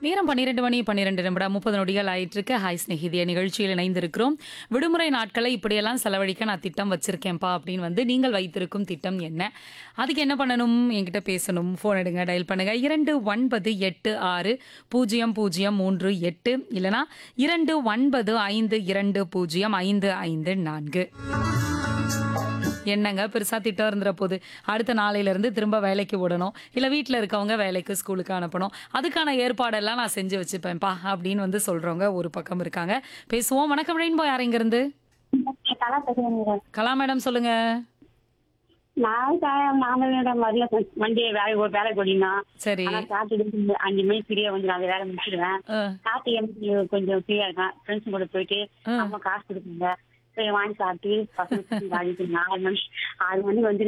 நேரம் பன்னிரெண்டு மணி பன்னிரெண்டு நிமிடம் முப்பது நொடிகள் ஆயிட்டிருக்கு ஹாய் ஸ்நேகிதிய நிகழ்ச்சியில் இணைந்திருக்கிறோம் விடுமுறை நாட்களை இப்படியெல்லாம் செலவழிக்க நான் திட்டம் வச்சிருக்கேன்ப்பா அப்படின்னு வந்து நீங்கள் வைத்திருக்கும் திட்டம் என்ன அதுக்கு என்ன பண்ணணும் என்கிட்ட பேசணும் ஃபோன் எடுங்க டயல் பண்ணுங்க இரண்டு ஒன்பது எட்டு ஆறு பூஜ்ஜியம் பூஜ்ஜியம் மூன்று எட்டு இல்லனா இரண்டு ஒன்பது ஐந்து இரண்டு பூஜ்ஜியம் ஐந்து ஐந்து நான்கு என்னங்க பெருசா திட்டம் இருந்துற போது அடுத்த நாளையில இருந்து திரும்ப வேலைக்கு விடணும் இல்ல வீட்ல இருக்கவங்க வேலைக்கு ஸ்கூலுக்கு அனுப்பணும் அதுக்கான ஏற்பாடெல்லாம் நான் செஞ்சு வச்சுப்பேன்ப்பா அப்படின்னு வந்து சொல்றவங்க ஒரு பக்கம் இருக்காங்க பேசுவோம் வணக்கம் ரெயின்போ யார் இங்க இருந்து கலா பேசுறேன் மேடம் கலா மேடம் சொல்லுங்க நான் சா- மாமனாரிடம் வரல வண்டி வேலை ஒரு வேலை போடினா சரி ஆனா சாப்பிட்டு அஞ்சு மணி ஃப்ரீயா வந்து நான் வேலை முடிச்சிடுவேன் அஹ், காத்து எனக்கு கொஞ்சம் ஃப்ரீயா இருக்கேன் ஃப்ரெண்ட்ஸ் கூட போயிட்டு ஆ. அம்மா காசு கொடுக்குங்க போய் வாங்கி சாப்பிட்டு பசங்க நாலு மணி ஆறு மணி வந்து